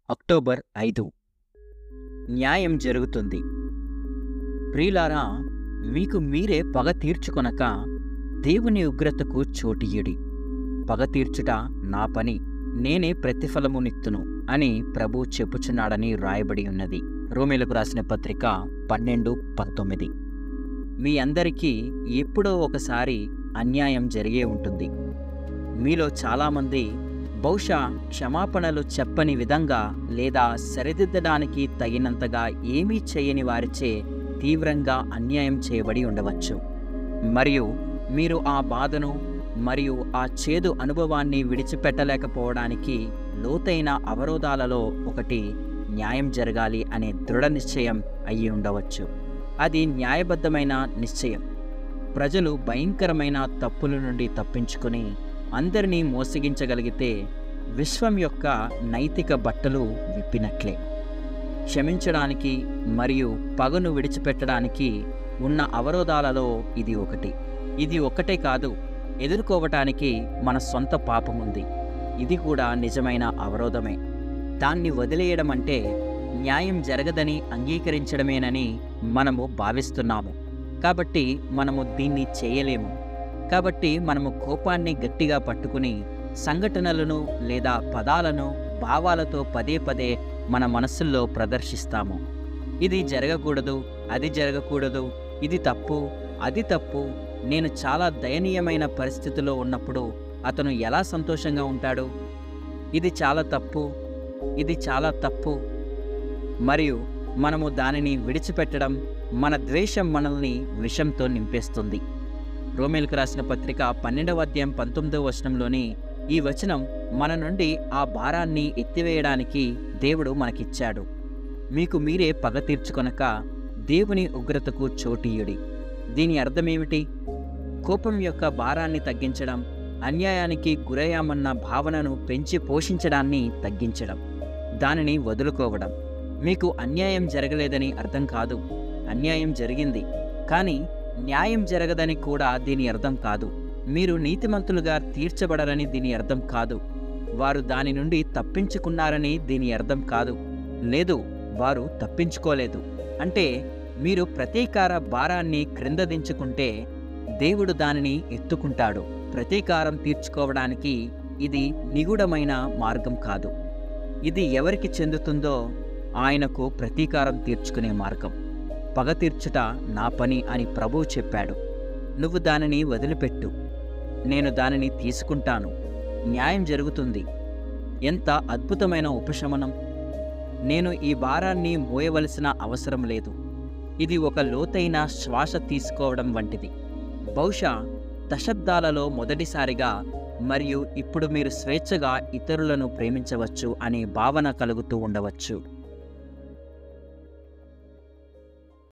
October ఐదు న్యాయం జరుగుతుంది ప్రియులారా మీకు మీరే పగ తీర్చుకొనక దేవుని ఉగ్రతకు చోటియ్యుడి పగ తీర్చుట నా పని నేనే ప్రతిఫలమునిత్తును అని ప్రభు చెప్పుచున్నాడని రాయబడి ఉన్నది రోమిలకు రాసిన పత్రిక పన్నెండు పంతొమ్మిది మీ అందరికీ ఎప్పుడో ఒకసారి అన్యాయం జరిగే ఉంటుంది మీలో చాలామంది బహుశా క్షమాపణలు చెప్పని విధంగా లేదా సరిదిద్దడానికి తగినంతగా ఏమీ చేయని వారిచే తీవ్రంగా అన్యాయం చేయబడి ఉండవచ్చు మరియు మీరు ఆ బాధను మరియు ఆ చేదు అనుభవాన్ని విడిచిపెట్టలేకపోవడానికి లోతైన అవరోధాలలో ఒకటి న్యాయం జరగాలి అనే దృఢ నిశ్చయం అయ్యి ఉండవచ్చు అది న్యాయబద్ధమైన నిశ్చయం ప్రజలు భయంకరమైన తప్పుల నుండి తప్పించుకుని అందరినీ మోసగించగలిగితే విశ్వం యొక్క నైతిక బట్టలు విప్పినట్లే క్షమించడానికి మరియు పగను విడిచిపెట్టడానికి ఉన్న అవరోధాలలో ఇది ఒకటి ఇది ఒకటే కాదు ఎదుర్కోవటానికి మన సొంత పాపం ఉంది ఇది కూడా నిజమైన అవరోధమే దాన్ని వదిలేయడం అంటే న్యాయం జరగదని అంగీకరించడమేనని మనము భావిస్తున్నాము కాబట్టి మనము దీన్ని చేయలేము కాబట్టి మనము కోపాన్ని గట్టిగా పట్టుకుని సంఘటనలను లేదా పదాలను భావాలతో పదే పదే మన మనస్సుల్లో ప్రదర్శిస్తాము ఇది జరగకూడదు అది జరగకూడదు ఇది తప్పు అది తప్పు నేను చాలా దయనీయమైన పరిస్థితిలో ఉన్నప్పుడు అతను ఎలా సంతోషంగా ఉంటాడు ఇది చాలా తప్పు ఇది చాలా తప్పు మరియు మనము దానిని విడిచిపెట్టడం మన ద్వేషం మనల్ని విషంతో నింపేస్తుంది రోమేల్కు రాసిన పత్రిక పన్నెండవ అధ్యాయం పంతొమ్మిదవ వచనంలోని ఈ వచనం మన నుండి ఆ భారాన్ని ఎత్తివేయడానికి దేవుడు మనకిచ్చాడు మీకు మీరే పగ తీర్చుకొనక దేవుని ఉగ్రతకు చోటీయుడి దీని అర్థమేమిటి కోపం యొక్క భారాన్ని తగ్గించడం అన్యాయానికి గురయ్యామన్న భావనను పెంచి పోషించడాన్ని తగ్గించడం దానిని వదులుకోవడం మీకు అన్యాయం జరగలేదని అర్థం కాదు అన్యాయం జరిగింది కానీ న్యాయం జరగదని కూడా దీని అర్థం కాదు మీరు నీతిమంతులుగా తీర్చబడరని దీని అర్థం కాదు వారు దాని నుండి తప్పించుకున్నారని దీని అర్థం కాదు లేదు వారు తప్పించుకోలేదు అంటే మీరు ప్రతీకార భారాన్ని క్రింద దించుకుంటే దేవుడు దానిని ఎత్తుకుంటాడు ప్రతీకారం తీర్చుకోవడానికి ఇది నిగూఢమైన మార్గం కాదు ఇది ఎవరికి చెందుతుందో ఆయనకు ప్రతీకారం తీర్చుకునే మార్గం పగ తీర్చుట నా పని అని ప్రభువు చెప్పాడు నువ్వు దానిని వదిలిపెట్టు నేను దానిని తీసుకుంటాను న్యాయం జరుగుతుంది ఎంత అద్భుతమైన ఉపశమనం నేను ఈ భారాన్ని మోయవలసిన అవసరం లేదు ఇది ఒక లోతైన శ్వాస తీసుకోవడం వంటిది బహుశా దశాబ్దాలలో మొదటిసారిగా మరియు ఇప్పుడు మీరు స్వేచ్ఛగా ఇతరులను ప్రేమించవచ్చు అనే భావన కలుగుతూ ఉండవచ్చు